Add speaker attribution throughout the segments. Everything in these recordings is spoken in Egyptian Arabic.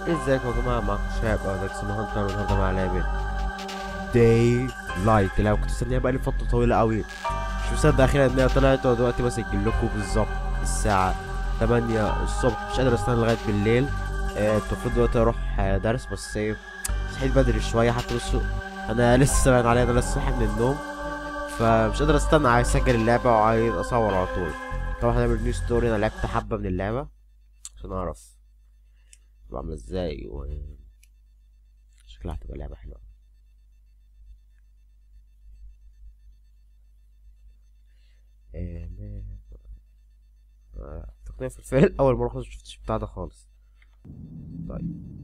Speaker 1: ازيكم يا جماعة معاكم شباب انا اسمه هانتر والنهارده معايا لعبة داي لايت اللي أنا كنت مستنيها بقالي فترة طويلة قوي مش مصدق اخيرا انها طلعت وانا دلوقتي بسجل لكم بالظبط الساعة 8 الصبح مش قادر استنى لغاية بالليل آه، المفروض دلوقتي اروح آه، درس بس ايه صحيت بدري شوية حتى بصوا انا لسه باين عليا انا لسه صاحي من النوم فمش قادر استنى عايز اسجل اللعبة وعايز اصور على طول طبعا هنعمل نيو ستوري انا لعبت حبة من اللعبة عشان اعرف تبقى عاملة ازاي و شكلها هتبقى لعبة حلوة إيه، ما- آه، تقنية في الفيل أول مرة خالص مشفتش بتاع ده خالص طيب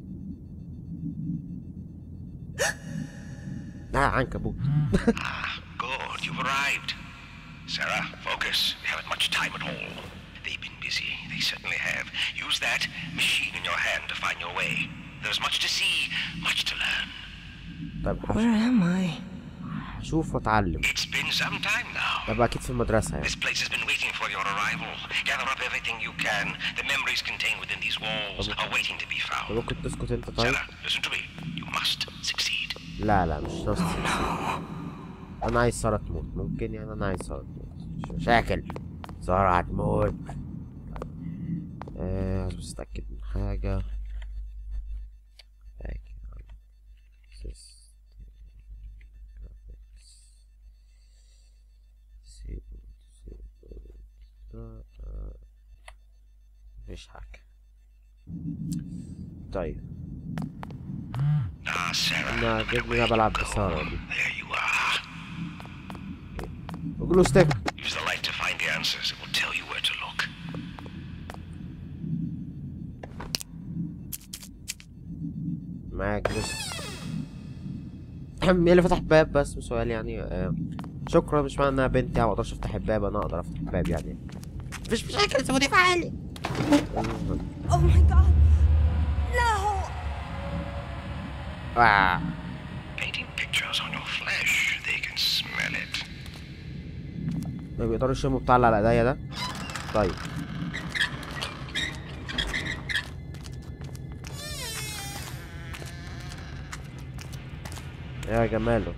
Speaker 1: آه عنكبوت
Speaker 2: Ah, good. You've arrived. Sarah, focus. We haven't much time at all. They've been busy. They certainly have. Use that machine in your hand to find your way. There's much to see, much to learn.
Speaker 1: طيب هش-
Speaker 3: Where am I?
Speaker 1: هشوف واتعلم
Speaker 2: It's been some time now.
Speaker 1: طب أكيد في المدرسة يعني
Speaker 2: This place has been waiting for your arrival. Gather up everything you can. The memories contained within these walls are waiting to be
Speaker 1: طب
Speaker 2: found.
Speaker 1: ممكن تسكت أنت طيب
Speaker 2: Sarah, listen to me. You must succeed.
Speaker 1: لا لا مش ناقص أنا عايز سارة تموت ممكن يعني أنا عايز سارة تموت مش مشاكل سارة هتموت آه عايز بس أتأكد من حاجة System graphics. Disable, disable. آه، آه. مفيش حاجة طيب
Speaker 2: Ah, Sarah.
Speaker 1: أنا عجبني أنا بلعب بسارة دي
Speaker 2: There you are.
Speaker 1: وقولوا ستيك
Speaker 2: Use the light to find the answers. It will tell you where to look.
Speaker 1: معاك بس مين اللي فتح باب بس سؤال يعني آه. شكرا مش معنى انها بنتي ما اقدرش افتح الباب انا اقدر افتح الباب يعني مفيش مشاكل سيبوني في حالي
Speaker 3: Oh my god! No!
Speaker 1: آه.
Speaker 2: Painting pictures on your flesh. They can smell it.
Speaker 1: ما بيقدروا يشموا بتاع اللي على ايديا ده طيب يا جماله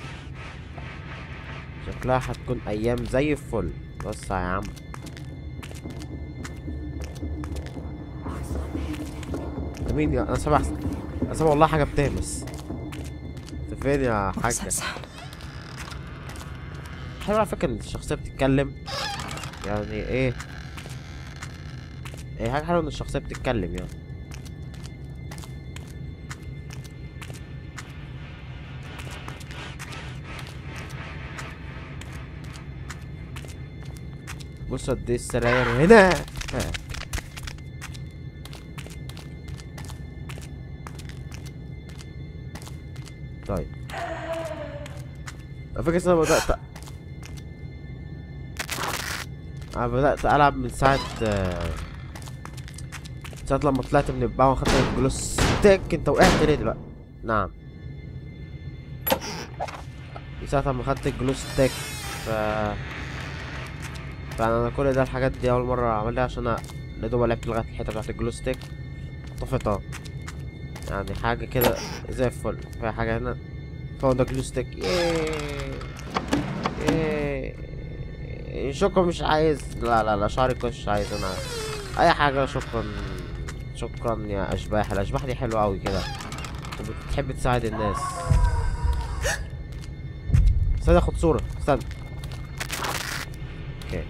Speaker 1: شكلها هتكون ايام زي الفل بص يا عم ده مين يا انا سامع انا سامع والله حاجه بتهمس انت فين يا
Speaker 3: What's
Speaker 1: حاجه
Speaker 3: that sound?
Speaker 1: حلو على فكرة ان الشخصية بتتكلم يعني ايه ايه حاجة حلوة ان الشخصية بتتكلم يعني بص قد ايه السراير هنا ها. طيب على فكرة انا بدأت انا بدأت العب من ساعة آه، ساعة لما طلعت من الباعة واخدت الجلوس ستيك انت وقعت ليه دلوقتي نعم من ساعة لما خدت الجلوس ستيك ف فانا كل ده الحاجات دي اول مرة اعملها عشان انا يا دوب لعبت لغاية الحتة بتاعت الجلو ستيك طفتها يعني حاجة كده زي الفل في حاجة هنا فاوند جلو ستيك ياي ياي شكرا مش عايز لا لا لا شعري مش عايز انا اي حاجة شكرا شكرا يا اشباح الاشباح دي حلوة اوي كده انت بتحب تساعد الناس استنى اخد صورة استنى اوكي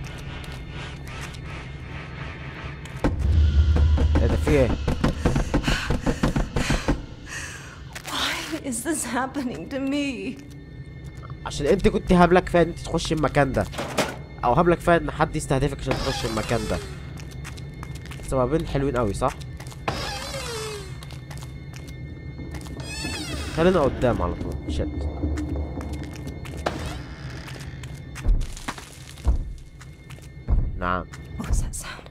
Speaker 1: ايه ده في ايه
Speaker 3: Why is this happening to me?
Speaker 1: عشان انت كنت هبلة كفايه ان انت تخش المكان ده او هبلة كفايه ان حد يستهدفك عشان تخش المكان ده سببين حلوين قوي صح خلينا قدام على طول شت نعم
Speaker 3: What was that sound?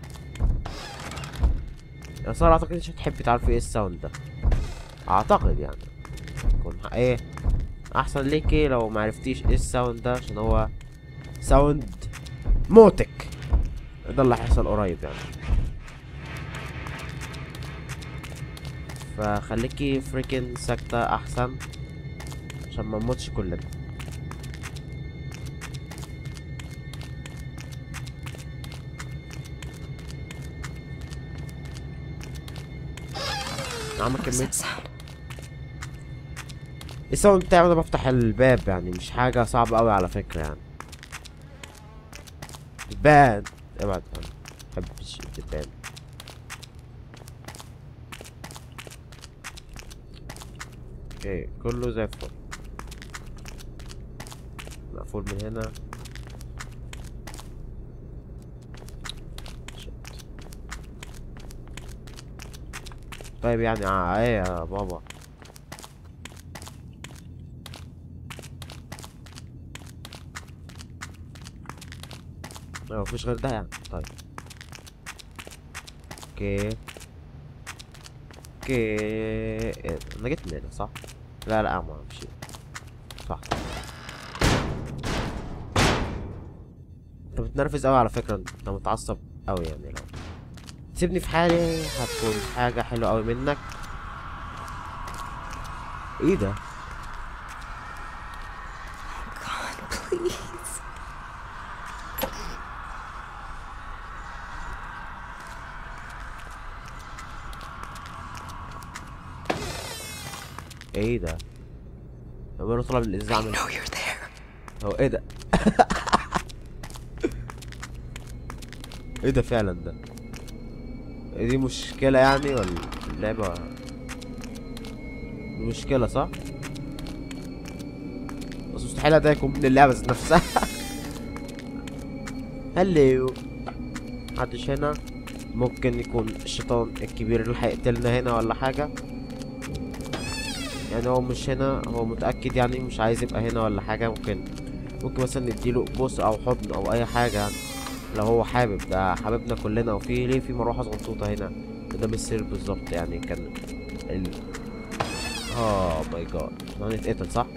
Speaker 1: يا صار اعتقد مش هتحبي تعرفي ايه الساوند ده اعتقد يعني يكون ح- ايه احسن ليكي لو معرفتيش ايه الساوند ده عشان هو ساوند موتك ده اللي هيحصل قريب يعني فخليكي فريكن ساكتة احسن عشان ما نموتش كلنا عمل
Speaker 3: What was
Speaker 1: كمية
Speaker 3: that sound?
Speaker 1: الساوند بتاعي وانا بفتح الباب يعني مش حاجة صعبة اوي على فكرة يعني دبان ابعد عني مبحبش الدبان اوكي كله زي الفل مقفول من هنا Shit. طيب يعني ع- ايه يا بابا اه مفيش غير ده يعني طيب اوكي اوكي إيه، انا جيت من هنا صح لا لا ما مشيت صح انت بتنرفز قوي على فكرة انت متعصب قوي يعني لو تسيبني في حالي هتكون حاجة حلوة قوي منك ايه ده
Speaker 3: God, please.
Speaker 1: ايه ده عمال طلع من الاذاعة
Speaker 3: I
Speaker 1: من
Speaker 3: know you're there.
Speaker 1: هو ايه ده ايه ده فعلا ده إيه دي مشكلة يعني ولا اللعبة دي مشكلة صح؟ بس مستحيل ده يكون من اللعبة ذات نفسها هلو محدش هنا ممكن يكون الشيطان الكبير اللي هيقتلنا هنا ولا حاجة يعني هو مش هنا هو متأكد يعني مش عايز يبقى هنا ولا حاجة ممكن ممكن مثلا نديله بوس او حضن او اي حاجة يعني لو هو حابب ده حبيبنا كلنا وفي ليه في مروحة صغنطوطة هنا قدام السير بالظبط يعني كان ال اه ماي جاد هنتقتل صح؟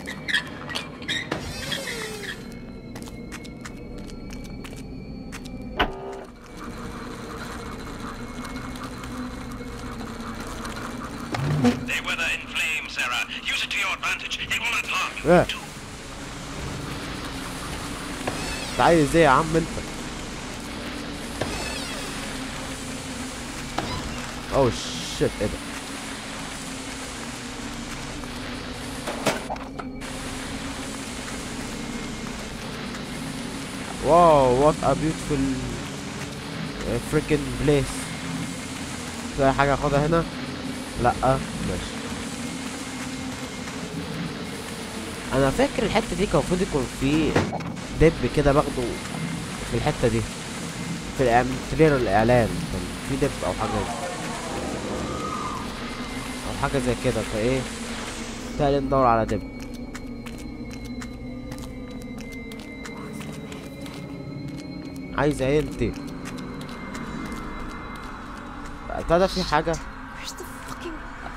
Speaker 2: They weather in flame, Sarah. Use it to your advantage. They will not harm you.
Speaker 1: Yeah.
Speaker 2: too.
Speaker 1: انت عايز ايه يا عم انت؟ اوه شيت ايه ده؟ واو وات ا بيوتيفول فريكن بليس في أي حاجة اخدها هنا؟ لأ ماشي انا فاكر الحتة دي كان المفروض يكون في دب كده باخده في الحتة دي في الإعلان- تريلر الإعلان كان في دب أو حاجة أو حاجة زي كده فإيه تعالى ندور على دب عايزة ايه انت ابتدى في حاجة
Speaker 3: Where's the fucking.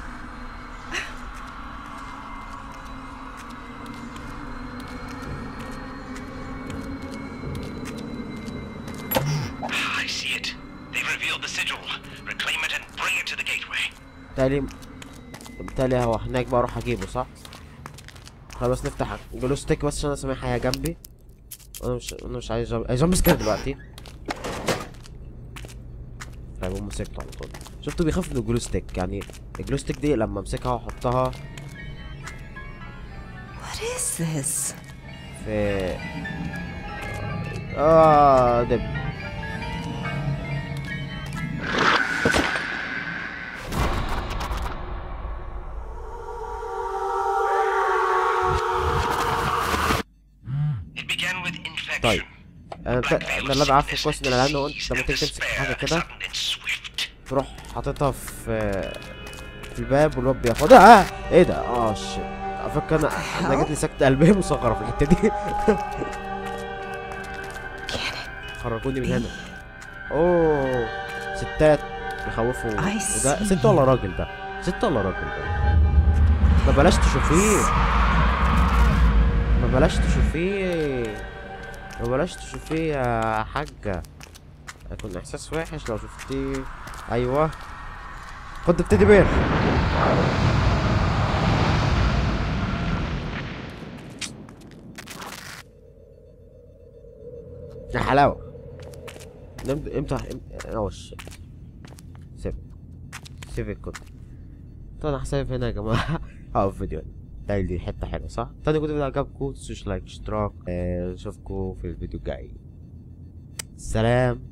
Speaker 2: Ah, I see it. They've revealed the sigil. Reclaim it and bring it to the gateway.
Speaker 1: بالتالي بالتالي هو هناك بقى اروح اجيبه صح خلاص نفتح جلو ستيك بس عشان انا سامع حاجه جنبي انا مش انا مش عايز جامب عايز جامب سكير دلوقتي طيب قوم مسكته على طول شفتوا بيخاف من الجلو ستيك يعني الجلو ستيك دي لما امسكها واحطها
Speaker 3: What is this?
Speaker 1: في اه دب
Speaker 2: It began with infection.
Speaker 1: طيب انا
Speaker 2: Black
Speaker 1: ت-
Speaker 2: veil
Speaker 1: انا
Speaker 2: of
Speaker 1: اللي عارفه
Speaker 2: sickness
Speaker 1: كويس
Speaker 2: and
Speaker 1: ان العيال قلت
Speaker 2: disease
Speaker 1: لما
Speaker 2: and
Speaker 1: تيجي تمسك
Speaker 2: despair,
Speaker 1: حاجه كده
Speaker 2: sudden and swift.
Speaker 1: تروح حاططها في في الباب والواد بياخدها آه! ايه ده اه شيت على فكره انا انا جاتلي سكتة قلبيه مصغره في الحته دي خرجوني من هنا اوه ستات بيخوفوا
Speaker 3: I
Speaker 1: وده
Speaker 3: see.
Speaker 1: ست ولا راجل ده ست ولا راجل ده ما بلاش تشوفيه ما بلاش تشوفيه ما بلاش تشوفيه يا حاجة هيكون احساس وحش لو شفتيه ايوه خد التeddy بير يا حلاوة امتى امتى اوه شيت سيف سيف الكود طبعا هسيف هنا يا جماعة هقف فيديو هنا دي حتة حلوة صح؟ تاني كنت فيديو عجبكم متنسوش لايك اشتراك آه، اشوفكم في الفيديو الجاي سلام